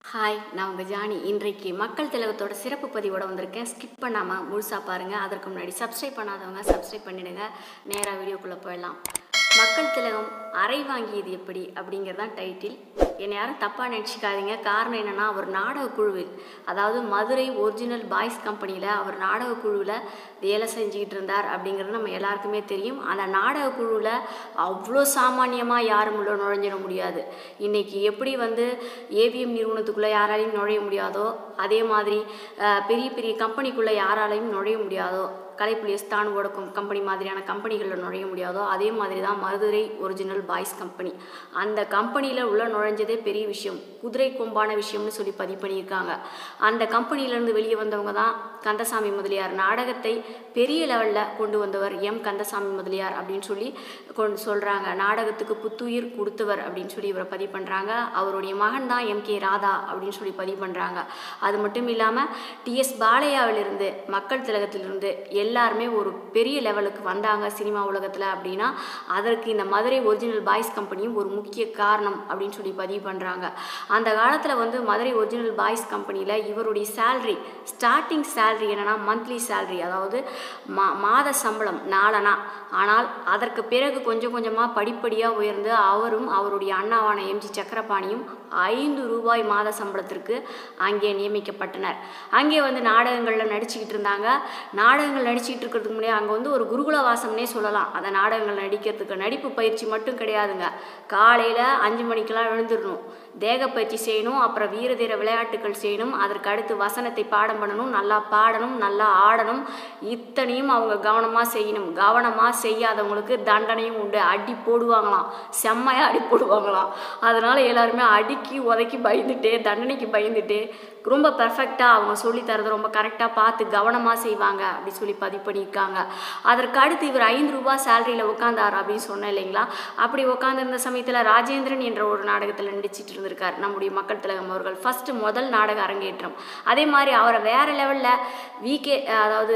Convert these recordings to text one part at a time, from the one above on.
hi நான் உங்கள் Johnny இன்றைக்கு மக்கள் திலகத்தோட சிறப்பு பதிவோட வந்திருக்கேன் ஸ்கிப் பண்ணாமல் முழுசாக பாருங்கள் அதற்கு முன்னாடி சப்ஸ்கிரைப் பண்ணாதவங்க சப்ஸ்கிரைப் பண்ணிடுங்க நேராக வீடியோக்குள்ளே போயிடலாம் மக்கள் திலகம் அறை வாங்கியது எப்படி அப்படிங்கிறது தான் டைட்டில் என்னை யாரும் தப்பாக நினச்சிக்காதீங்க காரணம் என்னென்னா அவர் நாடக குழுவில் அதாவது மதுரை ஒரிஜினல் பாய்ஸ் கம்பெனியில் அவர் நாடக குழுவில் வேலை செஞ்சுக்கிட்டு இருந்தார் அப்படிங்கிறது நம்ம எல்லாருக்குமே தெரியும் அந்த நாடக குழுவில் அவ்வளோ சாமானியமாக யாரும் உள்ள நுழைஞ்சிட முடியாது இன்றைக்கி எப்படி வந்து ஏவிஎம் நிறுவனத்துக்குள்ளே யாராலையும் நுழைய முடியாதோ அதே மாதிரி அஹ், பெரிய பெரிய கம்பெனிக்குள்ளே யாராலையும் நுழைய முடியாதோ கலைப்புலி ஸ்தானுவோட கம்பெனி மாதிரியான கம்பெனிகளில் நுழைய முடியாதோ அதே மாதிரி தான் மதுரை ஒரிஜினல் பாய்ஸ் கம்பெனி அந்த கம்பெனியில் உள்ள நுழைஞ்சதே பெரிய விஷயம் குதிரை கொம்பான விஷயம்னு சொல்லி பதிவு பண்ணியிருக்காங்க அந்த கம்பெனியிலேருந்து வெளியே வந்தவங்க தான் கந்தசாமி முதலியார் நாடகத்தை பெரிய லெவலில் கொண்டு வந்தவர் எம் கந்தசாமி முதலியார் அப்படின்னு சொல்லி கொண்டு சொல்கிறாங்க நாடகத்துக்கு புத்துயிர் கொடுத்தவர் அப்படின்னு சொல்லி இவரை பதிவு பண்ணுறாங்க அவருடைய மகன் தான் எம் கே ராதா அப்படின்னு சொல்லி பதிவு பண்ணுறாங்க அது மட்டும் இல்லாமல் டிஎஸ் பாலையாவிலிருந்து மக்கள் திலகத்திலிருந்து எல்லாருமே ஒரு பெரிய லெவலுக்கு வந்தாங்க சினிமா உலகத்தில் அப்படின்னா அதற்கு இந்த மதுரை ஒரிஜினல் பாய்ஸ் கம்பெனியும் ஒரு முக்கிய காரணம் அப்படின்னு சொல்லி பதிவு பண்ணுறாங்க அந்த காலத்தில் வந்து மதுரை ஒரிஜினல் பாய்ஸ் கம்பெனியில் இவருடைய சேல்ரி ஸ்டார்டிங் சேல்ரி என்னன்னா மந்த்லி சேல்ரி அதாவது மா மாத சம்பளம் நாலனா ஆனால் அதற்கு பிறகு கொஞ்சம் கொஞ்சமாக படிப்படியாக உயர்ந்து அவரும் அவருடைய அண்ணாவான எம்ஜி சக்கரபாணியும் ஐந்து ரூபாய் மாத சம்பளத்திற்கு அங்கே நியமிக்கப்பட்டனர் அங்கே வந்து நாடகங்களில் நடிச்சுக்கிட்டு இருந்தாங்க நாடகங்கள் நடிச்சுக்கிட்டு இருக்கிறதுக்கு முன்னாடி அங்கே வந்து ஒரு குருகுல வாசம்னே சொல்லலாம் அந்த நாடகங்கள் நடிக்கிறதுக்கு நடிப்பு பயிற்சி மட்டும் கிடையாதுங்க காலையில் அஞ்சு மணிக்கெல்லாம் எழுந்துடணும் தேக பயிற்சி செய்யணும் அப்புறம் வீர தீர விளையாட்டுகள் செய்யணும் அதற்கு அடுத்து வசனத்தை பாடம் பண்ணணும் நல்லா பாடணும் நல்லா ஆடணும் இத்தனையும் அவங்க கவனமாக செய்யணும் கவனமாக செய்யாதவங்களுக்கு தண்டனையும் உண்டு அடி போடுவாங்களாம் செம்மையாக அடி போடுவாங்களாம் அதனால் எல்லாருமே அடிக்கி உதைக்கி பயந்துட்டு தண்டனைக்கு பயந்துட்டு ரொம்ப பெர்ஃபெக்டாக அவங்க சொல்லி தரதை ரொம்ப கரெக்டாக பார்த்து கவனமாக செய்வாங்க அப்படி சொல்லி பதிவு பண்ணியிருக்காங்க அதற்கு அடுத்து இவர் ஐந்து ரூபாய் சேலரியில் உட்காந்தார் அப்படின்னு சொன்னேன் இல்லைங்களா அப்படி உட்காந்துருந்த சமயத்தில் ராஜேந்திரன் என்ற ஒரு நாடகத்தில் நடிச்சிட்டு இருந்திருக்கார் நம்முடைய மக்கள் திலகம் அவர்கள் ஃபர்ஸ்ட் முதல் நாடக அரங்கேற்றம் அதே மாதிரி அவரை வேற லெவலில் விகே அதாவது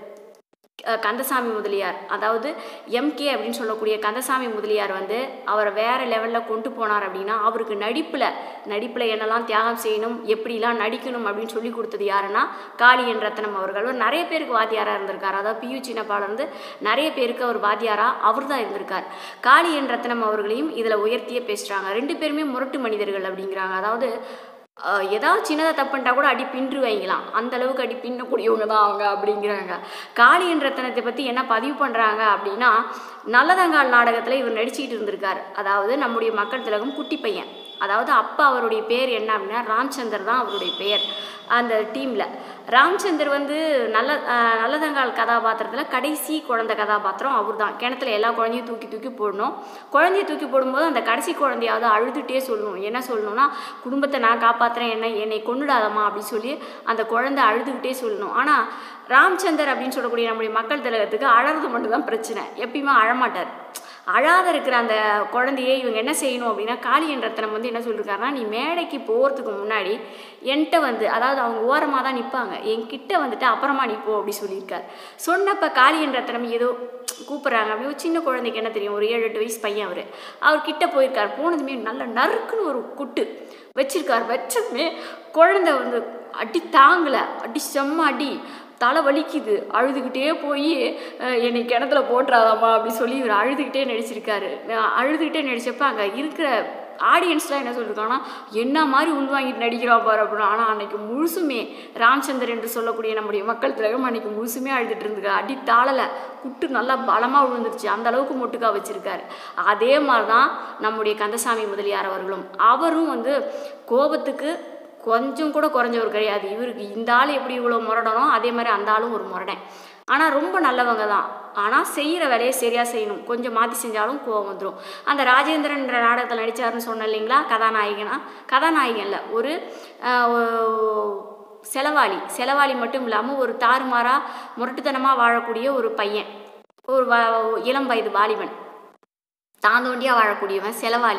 அஹ் கந்தசாமி முதலியார் அதாவது எம்கே அப்படின்னு சொல்லக்கூடிய கந்தசாமி முதலியார் வந்து அவரை வேற லெவலில் கொண்டு போனார் அப்படின்னா அவருக்கு நடிப்பில் நடிப்பில் என்னெல்லாம் தியாகம் செய்யணும் எப்படிலாம் நடிக்கணும் அப்படின்னு சொல்லி கொடுத்தது யாருன்னா காளியன் ரத்னம் அவர்கள் அவர் நிறைய பேருக்கு வாத்தியாராக இருந்திருக்கார் அதாவது பியு சின்னப்பால இருந்து நிறைய பேருக்கு அவர் வாத்தியாராக அவர் தான் இருந்திருக்கார் காளியன் ரத்னம் அவர்களையும் இதில் உயர்த்தியே பேசுகிறாங்க ரெண்டு பேருமே முரட்டு மனிதர்கள் அப்படிங்கிறாங்க அதாவது அஹ், ஏதாவது சின்னதாக தப்புன்ட்டா கூட அடி பின்று வைங்களாம் அந்த அளவுக்கு அடி பின்னக்கூடியவங்க தான் அவங்க அப்படிங்கிறாங்க காளியன் ரத்தனத்தை பற்றி என்ன பதிவு பண்ணுறாங்க அப்படின்னா நல்லதங்கால் நாடகத்தில் இவர் நடிச்சுக்கிட்டு இருந்திருக்கார் அதாவது நம்முடைய மக்கள் திலகம் குட்டி பையன் அதாவது அப்பா அவருடைய பேர் என்ன அப்படின்னா ராம்சந்தர் தான் அவருடைய பெயர் அந்த டீமில் ராம்சந்தர் வந்து நல்ல அஹ், நல்லதங்கால் கதாபாத்திரத்தில் கடைசி குழந்தை கதாபாத்திரம் அவர் தான் கிணத்துல எல்லா குழந்தையும் தூக்கி தூக்கி போடணும் குழந்தைய தூக்கி போடும்போது அந்த கடைசி குழந்தையாவது அழுதுகிட்டே சொல்லணும் என்ன சொல்லணும்னா குடும்பத்தை நான் காப்பாற்றுறேன் என்னை என்னை கொண்டுடாதம்மா அப்படின்னு சொல்லி அந்த குழந்தை அழுதுகிட்டே சொல்லணும் ஆனால் ராம்சந்தர் அப்படின்னு சொல்லக்கூடிய நம்முடைய மக்கள் திலகத்துக்கு அழறது மட்டும்தான் பிரச்சனை எப்பயுமே அழமாட்டார் அழாத இருக்கிற அந்த குழந்தையை இவங்க என்ன செய்யணும் அப்படின்னா காளியன் ரத்னம் வந்து என்ன சொல்லியிருக்காருன்னா நீ மேடைக்கு போகிறதுக்கு முன்னாடி என்கிட்ட வந்து அதாவது அவங்க ஓரமாக தான் நிற்பாங்க என்கிட்ட வந்துட்டு அப்புறமா நிற்போ அப்படி சொல்லியிருக்கார் சொன்னப்போ காளியன் ரத்னம் ஏதோ கூப்பிட்றாங்க அப்படி ஒரு சின்ன குழந்தைக்கு என்ன தெரியும் ஒரு ஏழு எட்டு வயசு பையன் அவர் அவர் கிட்ட போயிருக்கார் போனதுமே நல்ல நறுக்குன்னு ஒரு குட்டு வச்சிருக்கார் வச்சதுமே குழந்தை வந்து அடி தாங்கலை அடி செம்ம அடி தலை வலிக்குது அழுதுகிட்டே போய் என்னை கிணத்துல போட்டுறாதாம்மா அப்படி சொல்லி இவர் அழுதுகிட்டே நடிச்சிருக்காரு அஹ் அழுதுகிட்டே நடிச்சப்ப அங்கே இருக்கிற ஆடியன்ஸ்லாம் என்ன சொல்லியிருக்காங்கன்னா என்ன மாதிரி உள்வாங்கிட்டு நடிக்கிறா பாரு அப்படின்னு ஆனால் அன்னைக்கு முழுசுமே ராம்சந்தர் என்று சொல்லக்கூடிய நம்முடைய மக்கள் திலகம் அன்னைக்கு முழுசுமே அழுதுட்டு இருந்துக்கா அடி தாளலை குட்டு நல்லா பலமாக விழுந்துருச்சு அந்த அளவுக்கு மொட்டுக்கா வச்சிருக்காரு அதே மாதிரி தான் நம்முடைய கந்தசாமி முதலியார் அவர்களும் அவரும் வந்து கோபத்துக்கு கொஞ்சம் கூட குறைஞ்சவர் கிடையாது இவருக்கு இந்த ஆள் எப்படி இவ்வளோ முரடனோ அதே மாதிரி அந்த ஆளும் ஒரு முரடன் ஆனால் ரொம்ப நல்லவங்க தான் ஆனால் செய்கிற வேலையை சரியாக செய்யணும் கொஞ்சம் மாற்றி செஞ்சாலும் கோவம் வந்துடும் அந்த ராஜேந்திரன்ற நாடகத்தில் நடித்தாருன்னு சொன்னேன் இல்லைங்களா கதாநாயகனா கதாநாயகன் இல்லை ஒரு ஆஹ், ஒ- செலவாளி செலவாளி மட்டும் இல்லாமல் ஒரு தாறுமாறாக முரட்டுத்தனமாக வாழக்கூடிய ஒரு பையன் ஒரு வ இளம் வயது வாலிபன் தாந்தோண்டியாக வாழக்கூடியவன் செலவாளி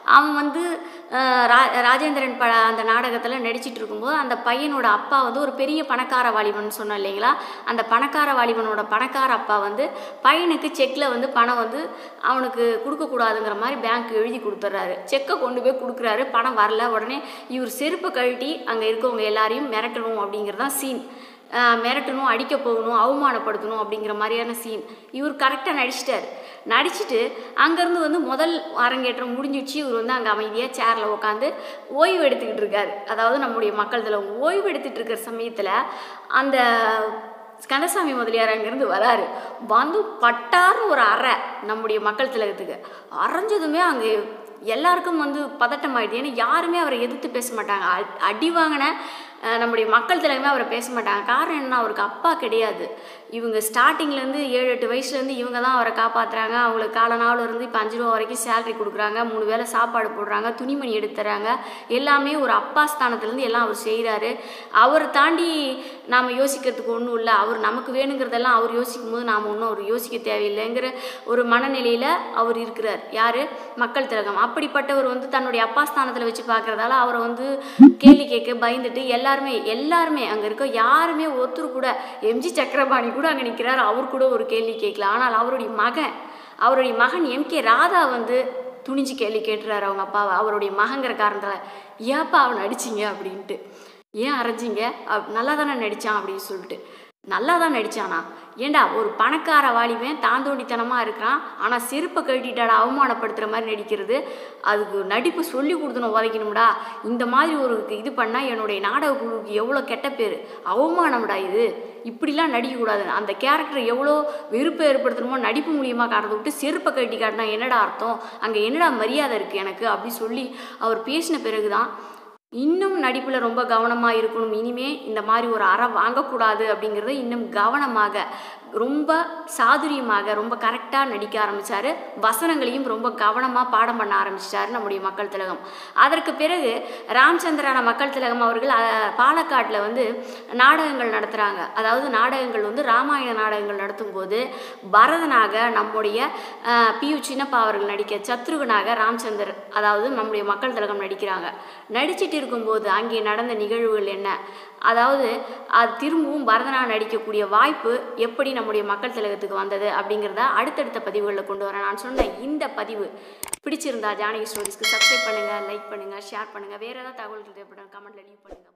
அவன் வந்து அஹ், ரா ராஜேந்திரன் ப அந்த நாடகத்தில் நடிச்சிட்டு இருக்கும்போது அந்த பையனோட அப்பா வந்து ஒரு பெரிய பணக்கார வாலிபன் சொன்னோம் இல்லைங்களா அந்த பணக்கார வாலிபனோட பணக்கார அப்பா வந்து பையனுக்கு செக்கில் வந்து பணம் வந்து அவனுக்கு கொடுக்கக்கூடாதுங்கிற மாதிரி பேங்க் எழுதி கொடுத்துட்றாரு செக்கை கொண்டு போய் கொடுக்குறாரு பணம் வரல உடனே இவர் செருப்பை கழட்டி அங்கே இருக்கவங்க எல்லாரையும் மிரட்டணும் அப்படிங்கிறதான் சீன் மிரட்டணும் அடிக்க போகணும் அவமானப்படுத்தணும் அப்படிங்கிற மாதிரியான சீன் இவர் கரெக்டாக நடிச்சிட்டார் நடிச்சிட்டு அங்கேருந்து வந்து முதல் அரங்கேற்றம் முடிஞ்சிடுச்சு இவர் வந்து அங்கே அமைதியாக சேரில் உட்காந்து ஓய்வு எடுத்துக்கிட்டு இருக்காரு அதாவது நம்முடைய மக்கள் இதில் ஓய்வு எடுத்துகிட்டு இருக்கிற சமயத்தில் அந்த கந்தசாமி முதலியார் அங்கேருந்து வராரு வந்து பட்டார்னு ஒரு அறை நம்முடைய மக்கள் திலகத்துக்கு அரைஞ்சதுமே அங்கே எல்லாருக்கும் வந்து பதட்டம் ஆயிடுது ஏன்னா யாருமே அவரை எதிர்த்து பேச மாட்டாங்க அ- அடி வாங்கின அஹ், நம்முடைய மக்கள் திலகமே அவரை பேச மாட்டாங்க காரணம் என்ன அவருக்கு அப்பா கிடையாது இவங்க ஸ்டார்டிங்லேருந்து ஏழு எட்டு வயசுலேருந்து இவங்க தான் அவரை காப்பாற்றுறாங்க அவங்களுக்கு கால நாள் இருந்து இப்போ அஞ்சு ரூபா வரைக்கும் சேலரி கொடுக்குறாங்க மூணு வேளை சாப்பாடு போடுறாங்க துணிமணி எடுத்து தராங்க எல்லாமே ஒரு அப்பா ஸ்தானத்துலேருந்து எல்லாம் அவர் செய்கிறாரு அவரை தாண்டி நாம் யோசிக்கிறதுக்கு ஒன்றும் இல்லை அவர் நமக்கு வேணுங்கிறதெல்லாம் அவர் யோசிக்கும் போது நாம் ஒன்றும் அவர் யோசிக்க தேவையில்லைங்கிற ஒரு மனநிலையில் அவர் இருக்கிறார் யார் மக்கள் திலகம் அப்படிப்பட்டவர் வந்து தன்னுடைய அப்பா ஸ்தானத்தில் வச்சு பார்க்குறதால அவரை வந்து கேள்வி கேட்க பயந்துட்டு எல்லாருமே எல்லாருமே அங்கே இருக்க யாருமே ஒருத்தர் கூட எம்ஜி சக்கரபாணி கூட அங்கே நிற்கிறார் அவர் கூட ஒரு கேள்வி கேட்கல ஆனால் அவருடைய மகன் அவருடைய மகன் எம் கே ராதா வந்து துணிஞ்சு கேள்வி கேட்டுறாரு அவங்க அப்பாவை அவருடைய மகங்கிற காரணத்தால் ஏப்பா அவன் அடிச்சிங்க அப்படின்ட்டு ஏன் அரைஞ்சிங்க அப் நல்லா தானே நடித்தான் அப்படின்னு சொல்லிட்டு நல்லா தான் நடித்தானா ஏண்டா ஒரு பணக்கார வாலிபன் தாந்தோண்டித்தனமாக இருக்கிறான் ஆனால் செருப்பை கழட்டிட்டாடா அவமானப்படுத்துகிற மாதிரி நடிக்கிறது அதுக்கு நடிப்பு சொல்லி கொடுத்தணும் உதைக்கணும்டா இந்த மாதிரி ஒரு இது பண்ணால் என்னுடைய நாடக குழுவுக்கு எவ்வளோ கெட்ட பேர் அவமானம்டா இது இப்படிலாம் நடிக்கக்கூடாது அந்த கேரக்டர் எவ்வளோ வெறுப்பை ஏற்படுத்தணுமோ நடிப்பு மூலியமாக காட்டுறதை விட்டு செருப்பை கழட்டி காட்டினா என்னடா அர்த்தம் அங்கே என்னடா மரியாதை இருக்குது எனக்கு அப்படி சொல்லி அவர் பேசின பிறகு தான் இன்னும் நடிப்பில் ரொம்ப கவனமாக இருக்கணும் இனிமே இந்த மாதிரி ஒரு அறை வாங்கக்கூடாது அப்படிங்கிறத இன்னும் கவனமாக ரொம்ப சாதுரியமாக ரொம்ப கரெக்டாக நடிக்க ஆரம்பித்தார் வசனங்களையும் ரொம்ப கவனமாக பாடம் பண்ண ஆரம்பிச்சிட்டாரு நம்முடைய மக்கள் திலகம் அதற்கு பிறகு ராமச்சந்திரான மக்கள் திலகம் அவர்கள் அஹ், பாலக்காட்டில் வந்து நாடகங்கள் நடத்துகிறாங்க அதாவது நாடகங்கள் வந்து ராமாயண நாடகங்கள் நடத்தும்போது பரதனாக நம்முடைய அஹ், பி யு சின்னப்பா அவர்கள் நடிக்க சத்ருகனாக ராமச்சந்தர் அதாவது நம்முடைய மக்கள் திலகம் நடிக்கிறாங்க நடிச்சிட்டு இருக்கும்போது அங்கே நடந்த நிகழ்வுகள் என்ன அதாவது அது திரும்பவும் பரதனாக நடிக்கக்கூடிய வாய்ப்பு எப்படி நம்முடைய மக்கள் திலகத்துக்கு வந்தது அப்படிங்கிறத அடுத்தடுத்த பதிவுகளில் கொண்டு வரேன் நான் சொன்ன இந்த பதிவு பிடிச்சிருந்தா ஜானகி ஸ்டோரிஸ்க்கு சப்ஸ்கிரைப் பண்ணுங்கள் லைக் பண்ணுங்கள் ஷேர் பண்ணுங்கள் வேறு ஏதாவது தகவல்கள் தேவைப்படும் கமெண்ட்டில் லீவ் பண்ணுங்கள்